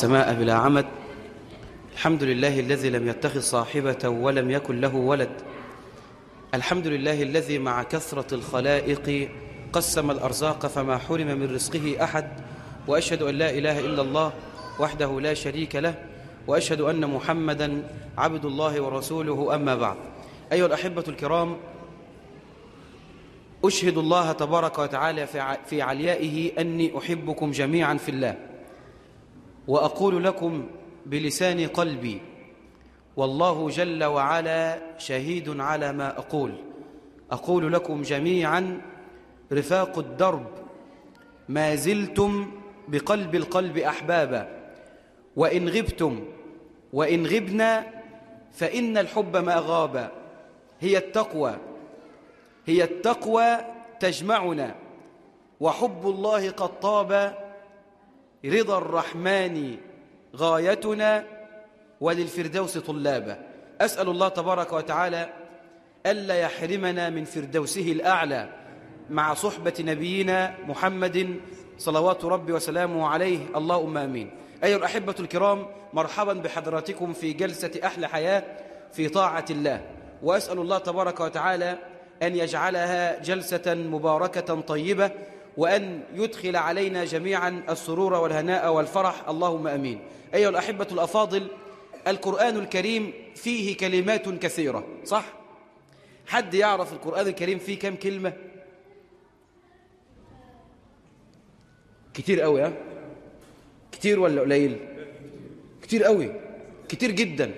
السماء بلا عمد الحمد لله الذي لم يتخذ صاحبة ولم يكن له ولد الحمد لله الذي مع كثرة الخلائق قسم الأرزاق فما حرم من رزقه أحد وأشهد أن لا إله إلا الله وحده لا شريك له وأشهد أن محمدا عبد الله ورسوله أما بعد أيها الأحبة الكرام أشهد الله تبارك وتعالى في عليائه أني أحبكم جميعا في الله وأقول لكم بلسان قلبي والله جل وعلا شهيد على ما أقول أقول لكم جميعا رفاق الدرب ما زلتم بقلب القلب أحبابا وإن غبتم وإن غبنا فإن الحب ما غاب هي التقوى هي التقوى تجمعنا وحب الله قد طاب رضا الرحمن غايتنا وللفردوس طلابا أسأل الله تبارك وتعالى ألا يحرمنا من فردوسه الأعلى مع صحبة نبينا محمد صلوات ربي وسلامه عليه اللهم آمين أيها الأحبة الكرام مرحبا بحضراتكم في جلسة أحلى حياة في طاعة الله وأسأل الله تبارك وتعالى أن يجعلها جلسة مباركة طيبة وأن يدخل علينا جميعا السرور والهناء والفرح اللهم أمين أيها الأحبة الأفاضل القرآن الكريم فيه كلمات كثيرة صح؟ حد يعرف القرآن الكريم فيه كم كلمة؟ كتير قوي ها؟ كتير ولا قليل؟ كتير قوي كتير جدا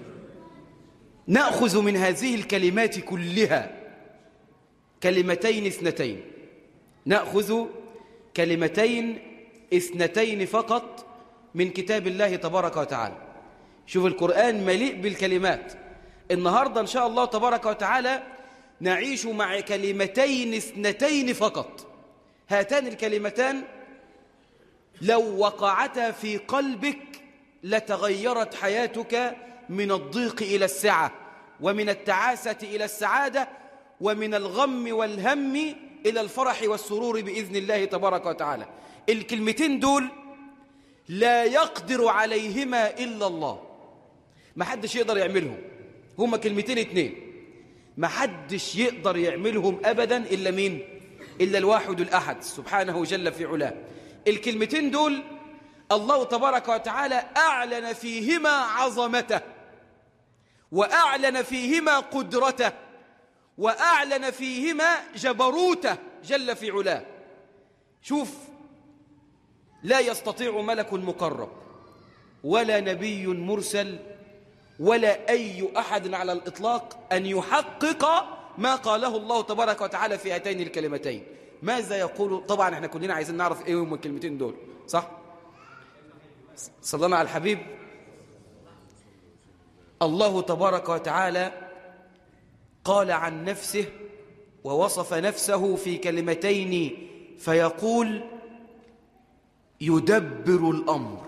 نأخذ من هذه الكلمات كلها كلمتين اثنتين نأخذ كلمتين اثنتين فقط من كتاب الله تبارك وتعالى شوف القرآن مليء بالكلمات النهاردة إن شاء الله تبارك وتعالى نعيش مع كلمتين اثنتين فقط هاتان الكلمتان لو وقعتا في قلبك لتغيرت حياتك من الضيق إلى السعة ومن التعاسة إلى السعادة ومن الغم والهم إلى الفرح والسرور بإذن الله تبارك وتعالى الكلمتين دول لا يقدر عليهما إلا الله ما حدش يقدر يعملهم هما كلمتين اتنين ما حدش يقدر يعملهم أبدا إلا مين إلا الواحد الأحد سبحانه جل في علاه الكلمتين دول الله تبارك وتعالى أعلن فيهما عظمته وأعلن فيهما قدرته وأعلن فيهما جبروته جل في علاه شوف لا يستطيع ملك مقرب ولا نبي مرسل ولا أي أحد على الإطلاق أن يحقق ما قاله الله تبارك وتعالى في هاتين الكلمتين ماذا يقول طبعا احنا كلنا عايزين نعرف ايه هم الكلمتين دول صح صلنا على الحبيب الله تبارك وتعالى قال عن نفسه ووصف نفسه في كلمتين فيقول يدبر الأمر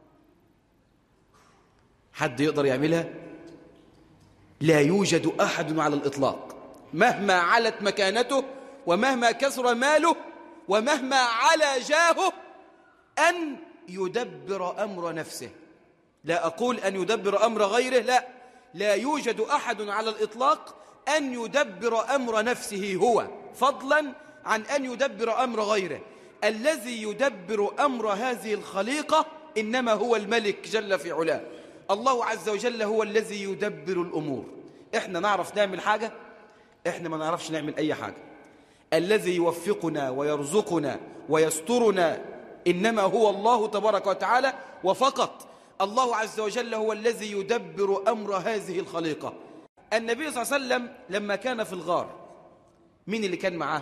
حد يقدر يعملها لا يوجد أحد على الإطلاق مهما علت مكانته ومهما كثر ماله ومهما علا جاهه أن يدبر أمر نفسه لا أقول أن يدبر أمر غيره لا لا يوجد أحد على الإطلاق أن يدبر أمر نفسه هو فضلا عن أن يدبر أمر غيره الذي يدبر أمر هذه الخليقة إنما هو الملك جل في علاه الله عز وجل هو الذي يدبر الأمور إحنا نعرف نعمل حاجة إحنا ما نعرفش نعمل أي حاجة الذي يوفقنا ويرزقنا ويسترنا إنما هو الله تبارك وتعالى وفقط الله عز وجل هو الذي يدبر أمر هذه الخليقة النبي صلى الله عليه وسلم لما كان في الغار مين اللي كان معاه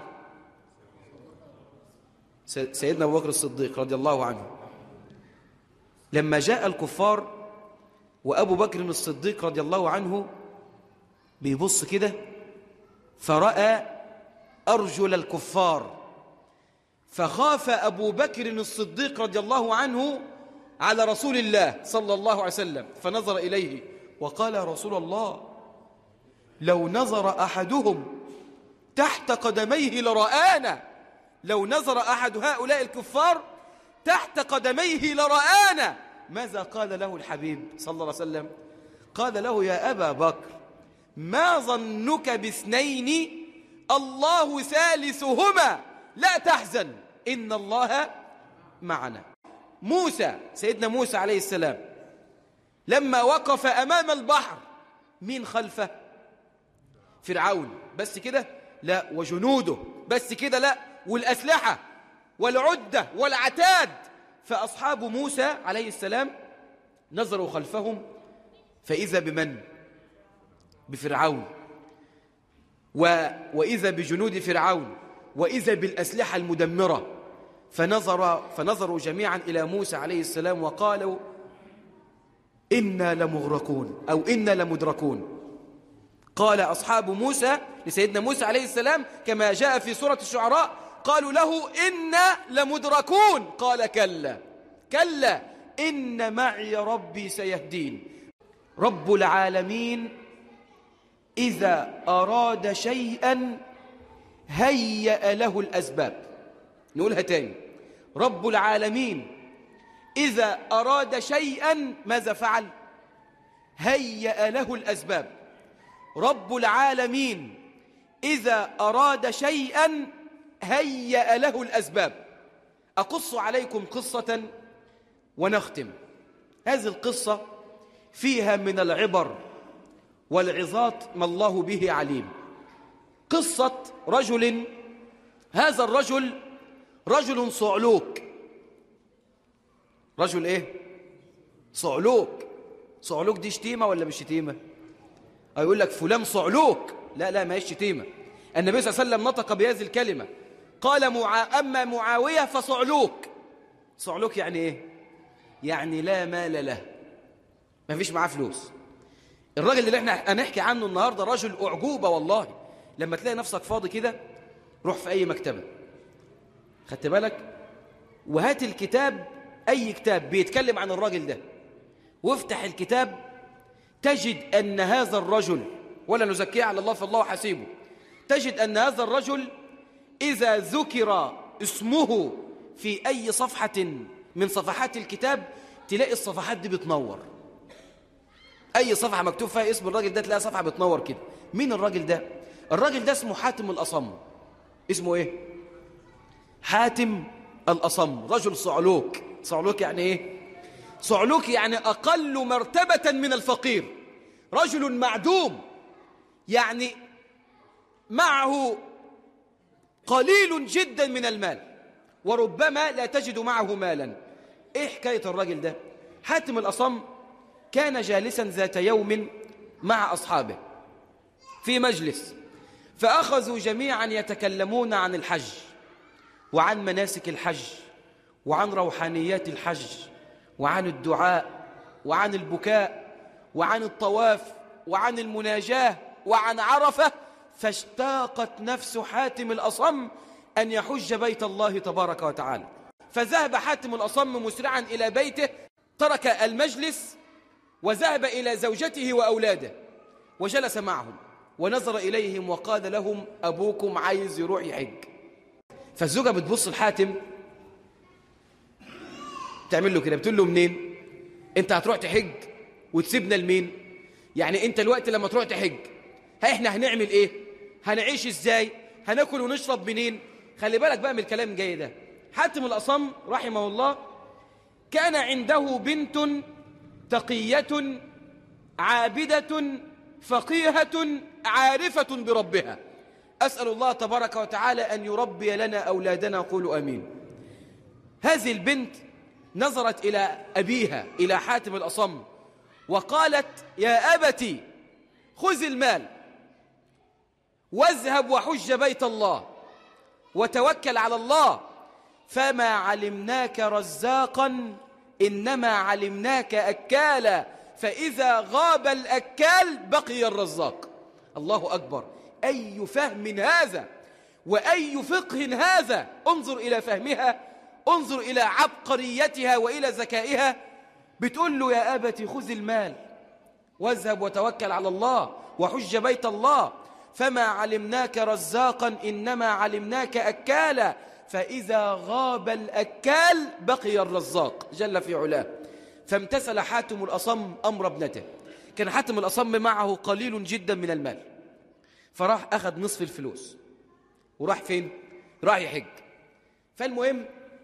سيدنا أبو بكر الصديق رضي الله عنه لما جاء الكفار وأبو بكر الصديق رضي الله عنه بيبص كده فرأى أرجل الكفار فخاف أبو بكر الصديق رضي الله عنه على رسول الله صلى الله عليه وسلم فنظر إليه وقال يا رسول الله لو نظر أحدهم تحت قدميه لرآنا لو نظر أحد هؤلاء الكفار تحت قدميه لرآنا ماذا قال له الحبيب صلى الله عليه وسلم قال له يا أبا بكر ما ظنك باثنين الله ثالثهما لا تحزن إن الله معنا موسى سيدنا موسى عليه السلام لما وقف أمام البحر مين خلفه فرعون بس كده لا وجنوده بس كده لا والأسلحة والعدة والعتاد فأصحاب موسى عليه السلام نظروا خلفهم فإذا بمن بفرعون و... وإذا بجنود فرعون وإذا بالأسلحة المدمرة فنظر فنظروا جميعا إلى موسى عليه السلام وقالوا إنا لمغرقون أو إنا لمدركون قال أصحاب موسى لسيدنا موسى عليه السلام كما جاء في سورة الشعراء قالوا له إنا لمدركون قال كلا كلا إن معي ربي سيهدين رب العالمين إذا أراد شيئا هيأ له الأسباب نقولها تاني رب العالمين إذا أراد شيئا ماذا فعل هيأ له الأسباب رب العالمين إذا أراد شيئا هيأ له الأسباب أقص عليكم قصة ونختم هذه القصة فيها من العبر والعظات ما الله به عليم قصة رجل هذا الرجل رجل صعلوك رجل ايه صعلوك صعلوك دي شتيمة ولا مش شتيمة يقول لك فلان صعلوك لا لا ما هي شتيمة النبي صلى الله عليه وسلم نطق بهذه الكلمة قال معا أما معاوية فصعلوك صعلوك يعني ايه يعني لا مال له ما فيش معاه فلوس الراجل اللي احنا هنحكي عنه النهاردة رجل أعجوبة والله لما تلاقي نفسك فاضي كده روح في أي مكتبة خدت بالك وهات الكتاب أي كتاب بيتكلم عن الراجل ده وافتح الكتاب تجد أن هذا الرجل ولا نزكيه على الله فالله حسيبه تجد أن هذا الرجل إذا ذكر اسمه في أي صفحة من صفحات الكتاب تلاقي الصفحات دي بتنور أي صفحة مكتوب فيها اسم الراجل ده تلاقي صفحة بتنور كده مين الراجل ده؟ الراجل ده اسمه حاتم الأصم اسمه إيه؟ حاتم الأصم رجل صعلوك صعلوك يعني إيه؟ صعلوك يعني أقل مرتبة من الفقير رجل معدوم يعني معه قليل جدا من المال وربما لا تجد معه مالا ايه حكاية الرجل ده حاتم الأصم كان جالسا ذات يوم مع أصحابه في مجلس فأخذوا جميعا يتكلمون عن الحج وعن مناسك الحج وعن روحانيات الحج وعن الدعاء وعن البكاء وعن الطواف وعن المناجاة وعن عرفة فاشتاقت نفس حاتم الأصم أن يحج بيت الله تبارك وتعالى فذهب حاتم الأصم مسرعا إلى بيته ترك المجلس وذهب إلى زوجته وأولاده وجلس معهم ونظر إليهم وقال لهم أبوكم عايز يروح يحج فالزوجة بتبص لحاتم تعمل له كده بتقول له منين انت هتروح تحج وتسيبنا لمين يعني انت الوقت لما تروح تحج ها احنا هنعمل ايه هنعيش ازاي هناكل ونشرب منين خلي بالك بقى من الكلام جاي ده حاتم الأصم رحمه الله كان عنده بنت تقية عابدة فقيهة عارفة بربها أسأل الله تبارك وتعالى أن يربي لنا أولادنا قولوا أمين هذه البنت نظرت إلى أبيها إلى حاتم الأصم وقالت يا أبتي خذ المال واذهب وحج بيت الله وتوكل على الله فما علمناك رزاقا إنما علمناك أكالا فإذا غاب الأكال بقي الرزاق الله أكبر أي فهم هذا وأي فقه هذا انظر إلى فهمها انظر إلى عبقريتها وإلى ذكائها بتقول له يا أبتي خذ المال واذهب وتوكل على الله وحج بيت الله فما علمناك رزاقا إنما علمناك أكالا فإذا غاب الأكال بقي الرزاق جل في علاه فامتثل حاتم الأصم أمر ابنته كان حاتم الأصم معه قليل جدا من المال فراح أخذ نصف الفلوس وراح فين؟ راح يحج فالمهم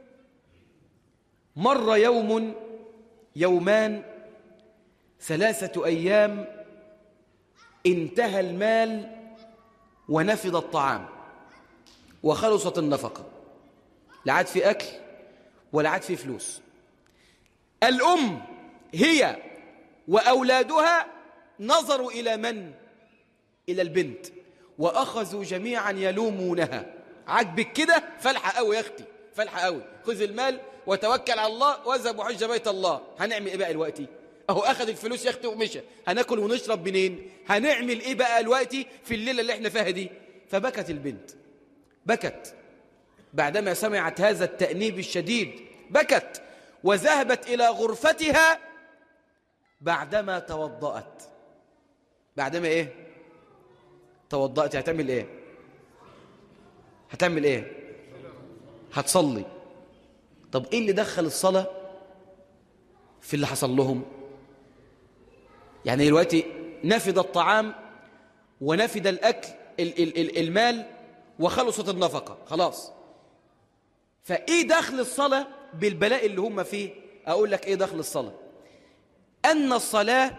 مر يوم يومان ثلاثة أيام انتهى المال ونفض الطعام وخلصت النفقة لا عاد في أكل ولا عاد في فلوس الأم هي وأولادها نظروا إلى من؟ إلى البنت وأخذوا جميعا يلومونها عجبك كده فالحة قوي يا أختي فالحة قوي خذ المال وتوكل على الله واذهب وحج بيت الله هنعمل إيه بقى دلوقتي؟ أهو أخذ الفلوس يا أختي ومشى هناكل ونشرب منين؟ هنعمل إيه بقى دلوقتي في الليلة اللي احنا فيها دي؟ فبكت البنت بكت بعدما سمعت هذا التأنيب الشديد بكت وذهبت إلى غرفتها بعدما توضأت بعدما إيه توضأت هتعمل إيه هتعمل إيه هتصلي طب إيه اللي دخل الصلاة في اللي حصل لهم يعني دلوقتي نفد الطعام ونفد الأكل ال ال ال المال وخلصت النفقة خلاص فإيه دخل الصلاة بالبلاء اللي هم فيه أقول لك إيه دخل الصلاة أن الصلاة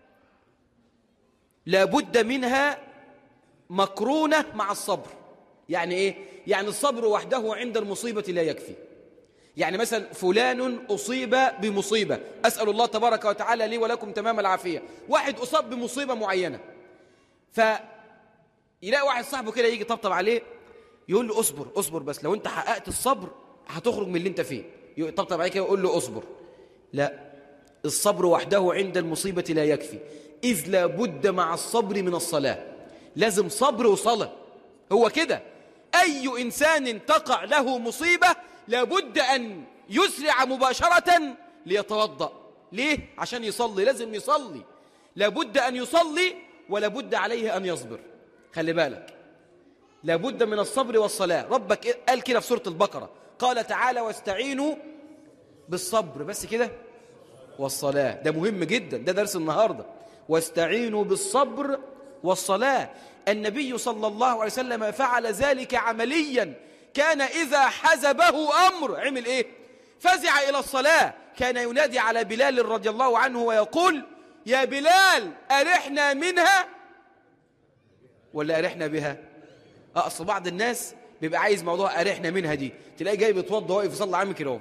لابد منها مقرونة مع الصبر يعني إيه؟ يعني الصبر وحده عند المصيبة لا يكفي يعني مثلا فلان أصيب بمصيبة أسأل الله تبارك وتعالى لي ولكم تمام العافية واحد أصاب بمصيبة معينة فيلاقي واحد صاحبه كده يجي طبطب عليه يقول له اصبر اصبر بس لو انت حققت الصبر هتخرج من اللي انت فيه طبطب عليه كده ويقول له اصبر لا الصبر وحده عند المصيبة لا يكفي إذ لا بد مع الصبر من الصلاة لازم صبر وصلاة هو كده أي إنسان تقع له مصيبة لابد أن يسرع مباشرة ليتوضأ ليه؟ عشان يصلي لازم يصلي لابد أن يصلي ولابد عليه أن يصبر خلي بالك لابد من الصبر والصلاة ربك قال كده في سورة البقرة قال تعالى واستعينوا بالصبر بس كده والصلاة ده مهم جدا ده درس النهاردة واستعينوا بالصبر والصلاة النبي صلى الله عليه وسلم فعل ذلك عمليا كان إذا حزبه أمر عمل إيه فزع إلى الصلاة كان ينادي على بلال رضي الله عنه ويقول يا بلال أرحنا منها ولا أرحنا بها أقصى بعض الناس بيبقى عايز موضوع أرحنا منها دي تلاقي جاي بيتوضى واقف يصلي عامل كده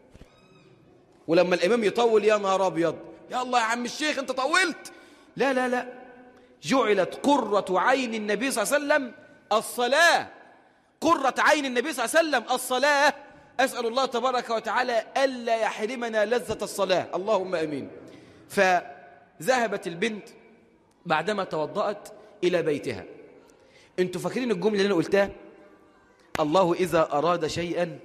ولما الإمام يطول يا نهار أبيض يا الله يا عم الشيخ أنت طولت لا لا لا جعلت قرة عين النبي صلى الله عليه وسلم الصلاة قرة عين النبي صلى الله عليه وسلم الصلاة أسأل الله تبارك وتعالى ألا يحرمنا لذة الصلاة اللهم أمين فذهبت البنت بعدما توضأت إلى بيتها انتوا فاكرين الجملة اللي أنا قلتها الله إذا أراد شيئا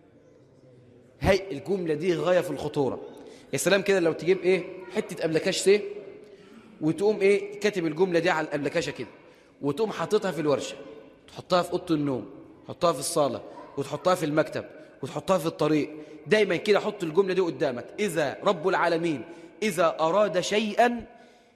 هي الجملة دي غاية في الخطورة يا سلام كده لو تجيب إيه حتة أبلكاش سي وتقوم إيه كاتب الجملة دي على الأبلكاشة كده وتقوم حاططها في الورشة تحطها في أوضة النوم تحطها في الصالة وتحطها في المكتب وتحطها في الطريق دايما كده حط الجملة دي قدامك إذا رب العالمين إذا أراد شيئا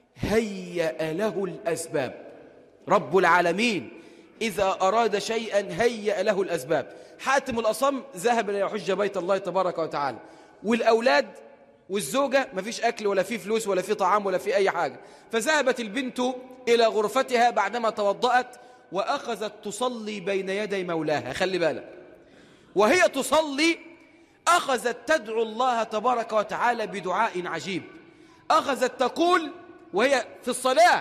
هيأ له الأسباب رب العالمين إذا أراد شيئا هيأ له الأسباب حاتم الأصم ذهب ليحج بيت الله تبارك وتعالى والأولاد والزوجة ما فيش أكل ولا في فلوس ولا في طعام ولا في أي حاجة فذهبت البنت إلى غرفتها بعدما توضأت وأخذت تصلي بين يدي مولاها خلي بالك وهي تصلي أخذت تدعو الله تبارك وتعالى بدعاء عجيب أخذت تقول وهي في الصلاة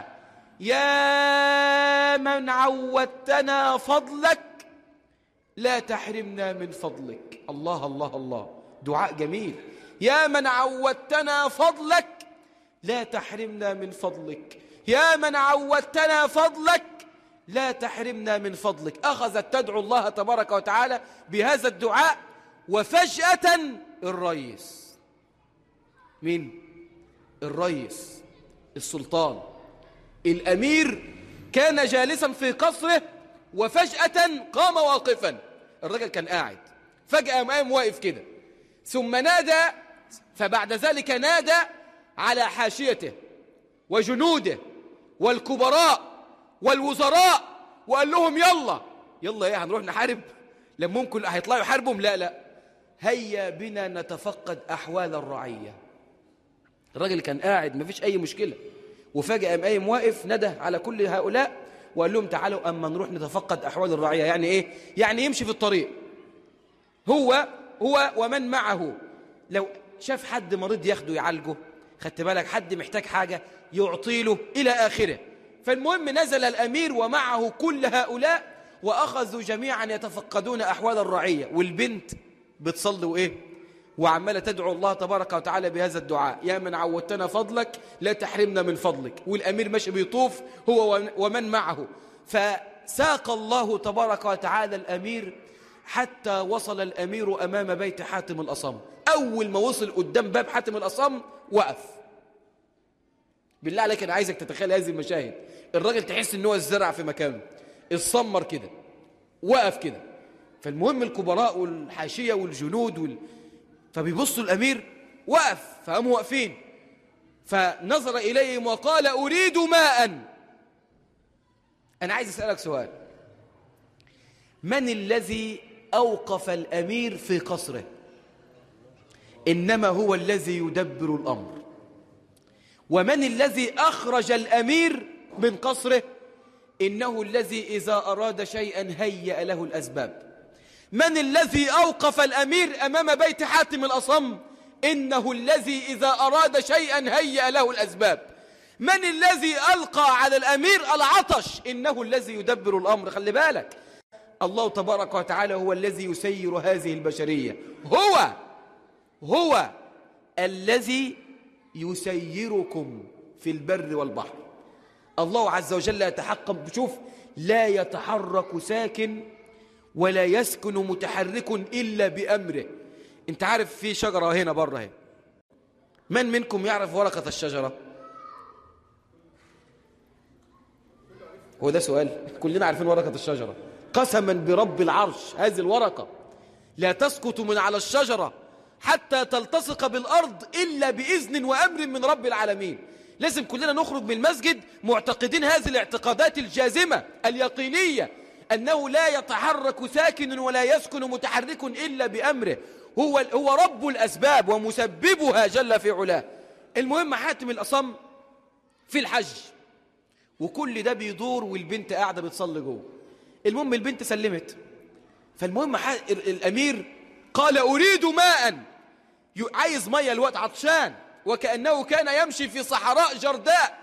يا من عودتنا فضلك لا تحرمنا من فضلك الله الله الله دعاء جميل يا من عودتنا فضلك لا تحرمنا من فضلك يا من عودتنا فضلك لا تحرمنا من فضلك أخذت تدعو الله تبارك وتعالى بهذا الدعاء وفجأة الرئيس مين؟ الرئيس السلطان الأمير كان جالسا في قصره وفجأة قام واقفا الرجل كان قاعد فجأة قام واقف كده ثم نادى فبعد ذلك نادى على حاشيته وجنوده والكبراء والوزراء وقال لهم يلا يلا ايه هنروح نحارب لما ممكن هيطلعوا يحاربهم لا لا هيا بنا نتفقد أحوال الرعية الراجل كان قاعد ما فيش أي مشكلة وفجأة قام قايم واقف ندى على كل هؤلاء وقال لهم تعالوا أما نروح نتفقد أحوال الرعية يعني إيه؟ يعني يمشي في الطريق هو هو ومن معه لو شاف حد مريض ياخده يعالجه خدت بالك حد محتاج حاجة يعطيله إلى آخره فالمهم نزل الأمير ومعه كل هؤلاء وأخذوا جميعا يتفقدون أحوال الرعية والبنت بتصلي وإيه وعمالة تدعو الله تبارك وتعالى بهذا الدعاء يا من عودتنا فضلك لا تحرمنا من فضلك والأمير ماشي بيطوف هو ومن معه فساق الله تبارك وتعالى الأمير حتى وصل الأمير أمام بيت حاتم الأصم أول ما وصل قدام باب حاتم الأصم وقف بالله عليك أنا عايزك تتخيل هذه المشاهد الراجل تحس ان هو الزرع في مكانه الصمر كده وقف كده فالمهم الكبراء والحاشية والجنود وال... فبيبصوا الأمير وقف فقاموا واقفين فنظر إليهم وقال أريد ماء أنا عايز أسألك سؤال من الذي أوقف الأمير في قصره إنما هو الذي يدبر الأمر ومن الذي أخرج الأمير من قصره إنه الذي إذا أراد شيئا هيأ له الأسباب من الذي أوقف الأمير أمام بيت حاتم الأصم إنه الذي إذا أراد شيئا هيأ له الأسباب من الذي ألقى على الأمير العطش إنه الذي يدبر الأمر خلي بالك الله تبارك وتعالى هو الذي يسير هذه البشرية هو هو الذي يسيركم في البر والبحر الله عز وجل يتحقق شوف لا يتحرك ساكن ولا يسكن متحرك إلا بأمره انت عارف في شجرة هنا بره هنا من منكم يعرف ورقة الشجرة هو ده سؤال كلنا عارفين ورقة الشجرة قسما برب العرش هذه الورقة لا تسقط من على الشجرة حتى تلتصق بالأرض إلا بإذن وأمر من رب العالمين لازم كلنا نخرج من المسجد معتقدين هذه الاعتقادات الجازمة اليقينية أنه لا يتحرك ساكن ولا يسكن متحرك إلا بأمره هو, هو رب الأسباب ومسببها جل في علاه المهم حاتم الأصم في الحج وكل ده بيدور والبنت قاعدة بتصلي جوه المهم البنت سلمت فالمهم الأمير قال أريد ماء عايز مية الوقت عطشان وكأنه كان يمشي في صحراء جرداء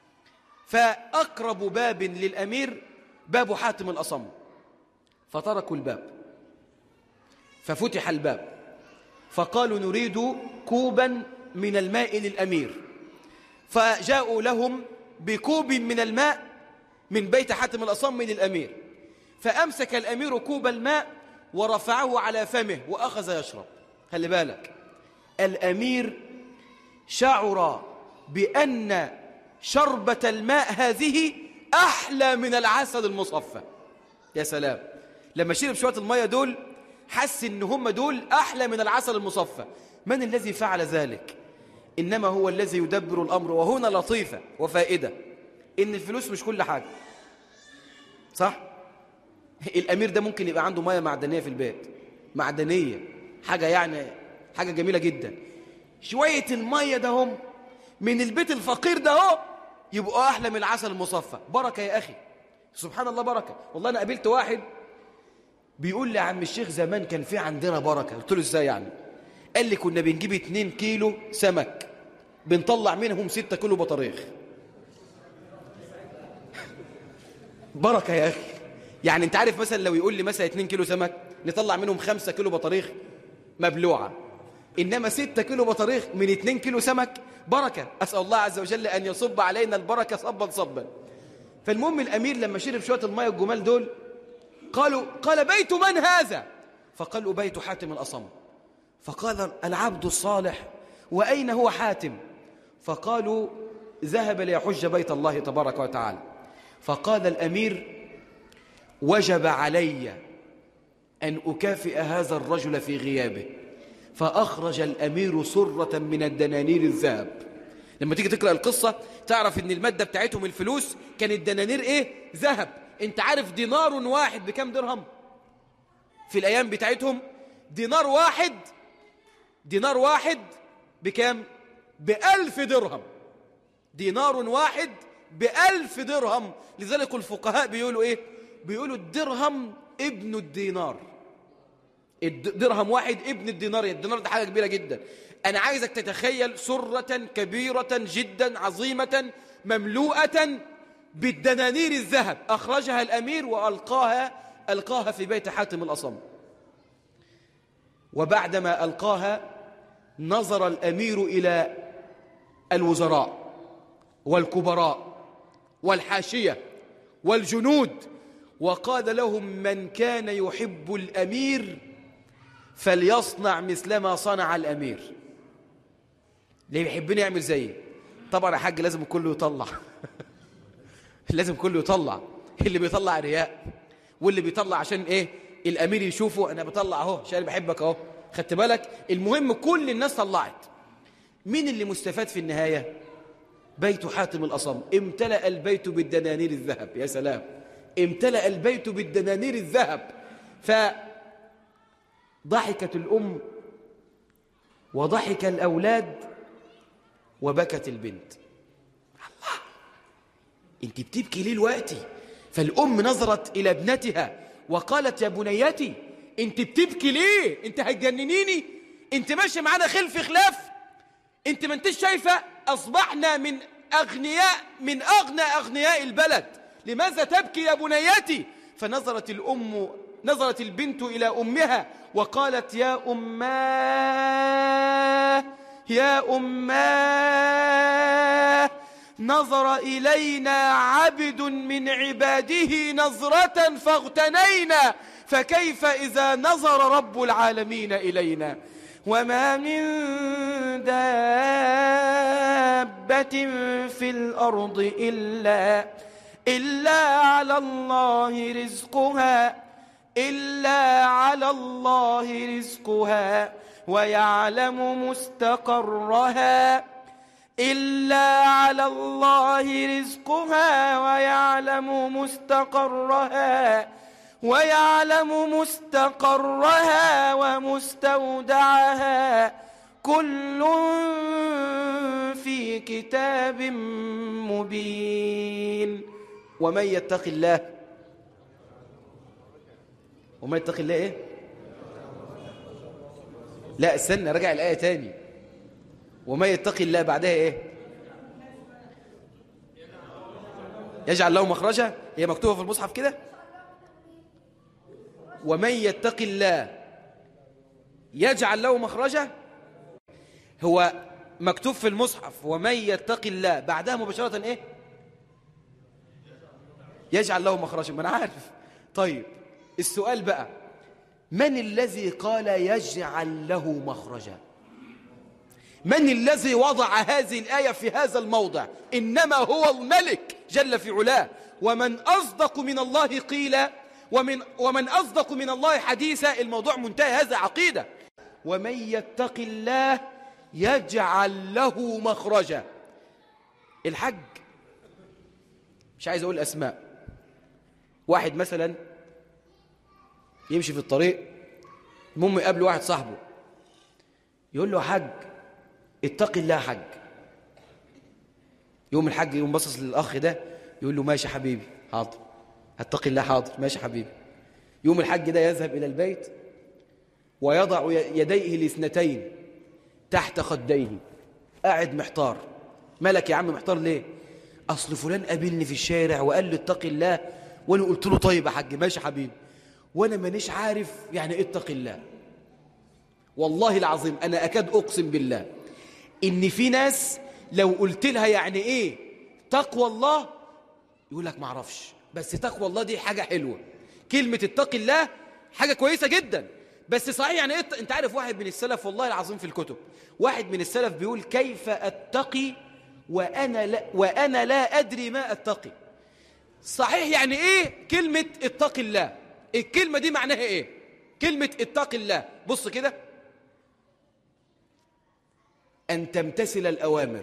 فأقرب باب للأمير باب حاتم الأصم فتركوا الباب ففتح الباب فقالوا نريد كوبا من الماء للأمير فجاءوا لهم بكوب من الماء من بيت حاتم الأصم للأمير فأمسك الأمير كوب الماء ورفعه على فمه وأخذ يشرب خلي بالك الأمير شعر بأن شربة الماء هذه أحلى من العسل المصفى يا سلام لما شرب شوية المية دول حس إن هم دول أحلى من العسل المصفى من الذي فعل ذلك إنما هو الذي يدبر الأمر وهنا لطيفة وفائدة إن الفلوس مش كل حاجة صح؟ الأمير ده ممكن يبقى عنده مية معدنية في البيت معدنية حاجة يعني حاجة جميلة جدا شوية المية ده هم من البيت الفقير ده هو يبقوا أحلى من العسل المصفى بركة يا أخي سبحان الله بركة والله أنا قابلت واحد بيقول لي عم الشيخ زمان كان في عندنا بركة قلت له إزاي يعني قال لي كنا بنجيب 2 كيلو سمك بنطلع منهم 6 كيلو بطاريخ بركة يا أخي يعني انت عارف مثلا لو يقول لي مثلا 2 كيلو سمك نطلع منهم 5 كيلو بطاريخ مبلوعة إنما 6 كيلو بطاريخ من 2 كيلو سمك بركة أسأل الله عز وجل أن يصب علينا البركة صبا صبا فالمهم الأمير لما شرب شوية المية الجمال دول قالوا قال بيت من هذا فقالوا بيت حاتم الأصم فقال العبد الصالح وأين هو حاتم فقالوا ذهب ليحج بيت الله تبارك وتعالى فقال الأمير وجب علي أن أكافئ هذا الرجل في غيابه فأخرج الأمير سرة من الدنانير الذهب لما تيجي تقرأ القصة تعرف ان المادة بتاعتهم الفلوس كانت دنانير ايه ذهب انت عارف دينار واحد بكم درهم في الأيام بتاعتهم دينار واحد دينار واحد بكم بألف درهم دينار واحد بألف درهم لذلك الفقهاء بيقولوا ايه بيقولوا الدرهم ابن الدينار درهم واحد ابن الدينار الدينار ده حاجة كبيرة جدا أنا عايزك تتخيل سرة كبيرة جدا عظيمة مملوءة بالدنانير الذهب أخرجها الأمير وألقاها ألقاها في بيت حاتم الأصم وبعدما ألقاها نظر الأمير إلى الوزراء والكبراء والحاشية والجنود وقال لهم من كان يحب الأمير فليصنع مثل ما صنع الأمير اللي بيحبني يعمل زيي طبعا يا حاج لازم كله يطلع لازم كله يطلع اللي بيطلع رياء واللي بيطلع عشان ايه الامير يشوفه انا بطلع اهو عشان بحبك اهو خدت بالك المهم كل الناس طلعت مين اللي مستفاد في النهايه بيت حاتم الاصم امتلأ البيت بالدنانير الذهب يا سلام امتلأ البيت بالدنانير الذهب فضحكت الام وضحك الاولاد وبكت البنت الله انت بتبكي ليه الوقت فالام نظرت الى ابنتها وقالت يا بنيتي انت بتبكي ليه انت هتجننيني انت ماشي معانا خلف خلاف انت ما انتش شايفه اصبحنا من اغنياء من اغنى اغنياء البلد لماذا تبكي يا بنيتي فنظرت الام نظرت البنت الى امها وقالت يا اماه يا اماه نظر إلينا عبد من عباده نظرة فاغتنينا فكيف إذا نظر رب العالمين إلينا وما من دابة في الأرض إلا إلا على الله رزقها إلا على الله رزقها ويعلم مستقرها إلا على الله رزقها ويعلم مستقرها ويعلم مستقرها ومستودعها كل في كتاب مبين ومن يتق الله ومن يتق الله ايه لا استنى رجع الآية تاني وما يتقي الله بعدها ايه يجعل له مخرجا هي مكتوبة في المصحف كده ومن يتقي الله يجعل له مخرجا هو مكتوب في المصحف ومن يتقي الله بعدها مباشرة ايه يجعل له مخرجا ما انا عارف طيب السؤال بقى من الذي قال يجعل له مخرجا من الذي وضع هذه الآية في هذا الموضع إنما هو الملك جل في علاه ومن أصدق من الله قيل ومن, ومن أصدق من الله حديثا الموضوع منتهي هذا عقيدة ومن يتق الله يجعل له مخرجا الحج مش عايز أقول أسماء واحد مثلا يمشي في الطريق المهم يقابل واحد صاحبه يقول له حج اتق الله حج يوم الحج يقوم باصص للاخ ده يقول له ماشي حبيبي حاضر اتق الله حاضر ماشي حبيبي يوم الحج ده يذهب الى البيت ويضع يديه الاثنتين تحت خديه قاعد محتار مالك يا عم محتار ليه اصل فلان قابلني في الشارع وقال لي اتق الله وانا قلت له طيب يا حاج ماشي حبيبي وانا مانيش عارف يعني ايه اتق الله والله العظيم انا اكاد اقسم بالله ان في ناس لو قلت لها يعني ايه تقوى الله يقول لك ما اعرفش بس تقوى الله دي حاجه حلوه كلمه اتق الله حاجه كويسه جدا بس صحيح يعني إيه انت عارف واحد من السلف والله العظيم في الكتب واحد من السلف بيقول كيف اتقي وانا لا وانا لا ادري ما اتقي صحيح يعني ايه كلمه اتق الله الكلمه دي معناها ايه كلمه اتق الله بص كده أن تمتثل الأوامر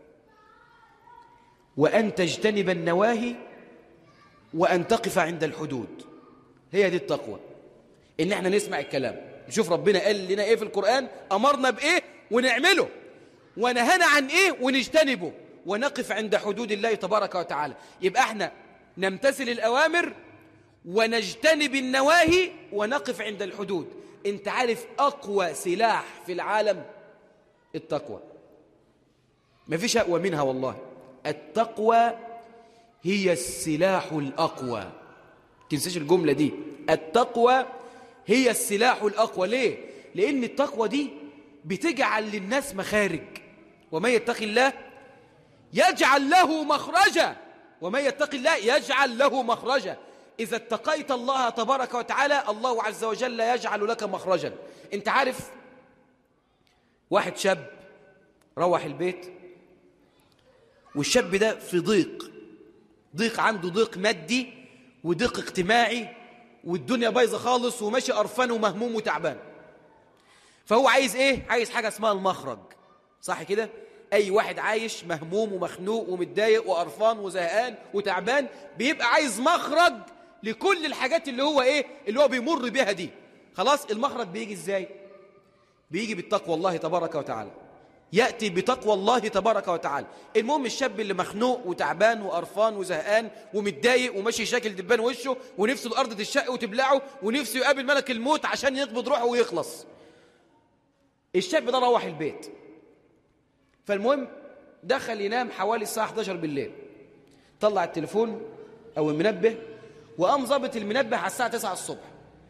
وأن تجتنب النواهي وأن تقف عند الحدود هي دي التقوى إن احنا نسمع الكلام نشوف ربنا قال لنا إيه في القرآن أمرنا بإيه ونعمله ونهانا عن إيه ونجتنبه ونقف عند حدود الله تبارك وتعالى يبقى احنا نمتثل الأوامر ونجتنب النواهي ونقف عند الحدود انت عارف أقوى سلاح في العالم التقوى ما فيش أقوى منها والله التقوى هي السلاح الأقوى تنساش الجملة دي التقوى هي السلاح الأقوى ليه؟ لأن التقوى دي بتجعل للناس مخارج ومن يتق الله يجعل له مخرجا ومن يتق الله يجعل له مخرجا إذا اتقيت الله تبارك وتعالى الله عز وجل يجعل لك مخرجا انت عارف واحد شاب روح البيت والشاب ده في ضيق ضيق عنده ضيق مادي وضيق اجتماعي والدنيا بايظه خالص وماشي قرفان ومهموم وتعبان فهو عايز ايه عايز حاجه اسمها المخرج صح كده اي واحد عايش مهموم ومخنوق ومتضايق وقرفان وزهقان وتعبان بيبقى عايز مخرج لكل الحاجات اللي هو ايه اللي هو بيمر بيها دي خلاص المخرج بيجي ازاي بيجي بالتقوى الله تبارك وتعالى يأتي بتقوى الله تبارك وتعالى المهم الشاب اللي مخنوق وتعبان وقرفان وزهقان ومتضايق وماشي شاكل دبان وشه ونفسه الأرض تشق وتبلعه ونفسه يقابل ملك الموت عشان يقبض روحه ويخلص الشاب ده روح البيت فالمهم دخل ينام حوالي الساعة 11 بالليل طلع التليفون أو المنبه وقام ظابط المنبه على الساعة 9 الصبح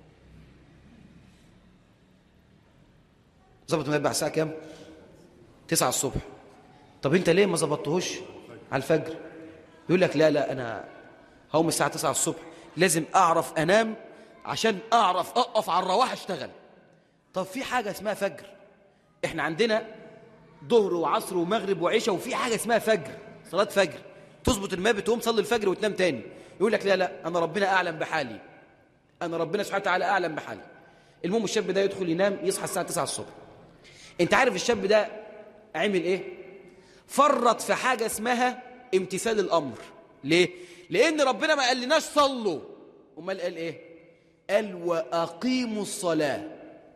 ظبط المنبه على الساعة كام؟ 9 الصبح طب انت ليه ما ظبطتهوش على الفجر يقول لك لا لا انا هقوم الساعة 9 الصبح لازم اعرف انام عشان اعرف اقف على الرواح اشتغل طب في حاجة اسمها فجر احنا عندنا ظهر وعصر ومغرب وعشاء وفي حاجة اسمها فجر صلاة فجر تظبط الماء بتقوم تصلي الفجر وتنام تاني يقول لك لا لا انا ربنا اعلم بحالي انا ربنا سبحانه وتعالى اعلم بحالي المهم الشاب ده يدخل ينام يصحى الساعة 9 الصبح انت عارف الشاب ده عمل ايه فرط في حاجة اسمها امتثال الامر ليه لان ربنا ما قال لناش صلوا امال قال ايه قال واقيموا الصلاة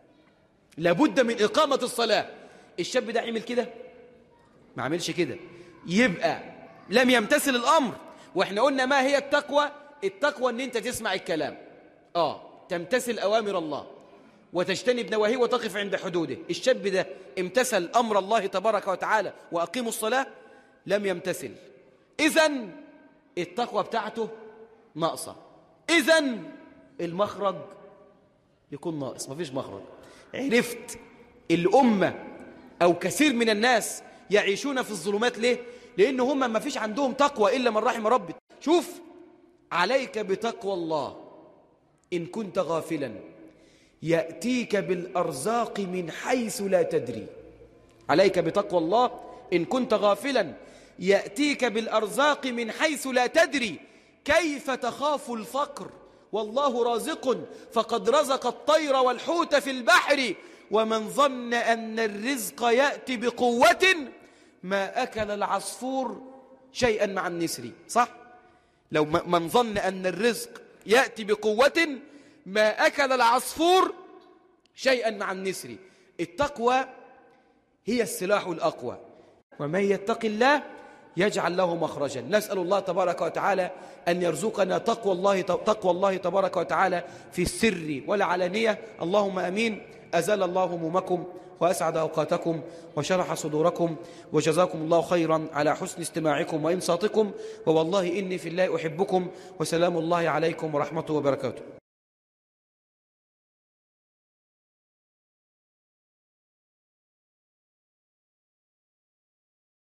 لابد من اقامة الصلاة الشاب ده عمل كده ما عملش كده يبقى لم يمتثل الامر واحنا قلنا ما هي التقوى التقوى ان انت تسمع الكلام اه تمتثل اوامر الله وتجتنب نواهيه وتقف عند حدوده الشاب ده امتثل أمر الله تبارك وتعالى وأقيموا الصلاة لم يمتثل إذا التقوى بتاعته ناقصة إذا المخرج يكون ناقص مفيش مخرج عرفت الأمة أو كثير من الناس يعيشون في الظلمات ليه؟ لأن هم ما فيش عندهم تقوى إلا من رحم ربك شوف عليك بتقوى الله إن كنت غافلاً يأتيك بالأرزاق من حيث لا تدري عليك بتقوى الله إن كنت غافلا يأتيك بالأرزاق من حيث لا تدري كيف تخاف الفقر والله رازق فقد رزق الطير والحوت في البحر ومن ظن أن الرزق يأتي بقوة ما أكل العصفور شيئا مع النسر صح؟ لو من ظن أن الرزق يأتي بقوة ما أكل العصفور شيئا مع النسر التقوى هي السلاح الأقوى ومن يتق الله يجعل له مخرجا نسأل الله تبارك وتعالى أن يرزقنا تقوى الله, تقوى الله تبارك وتعالى في السر والعلانية اللهم أمين أزال الله همومكم وأسعد أوقاتكم وشرح صدوركم وجزاكم الله خيرا على حسن استماعكم وإنصاتكم ووالله إني في الله أحبكم وسلام الله عليكم ورحمته وبركاته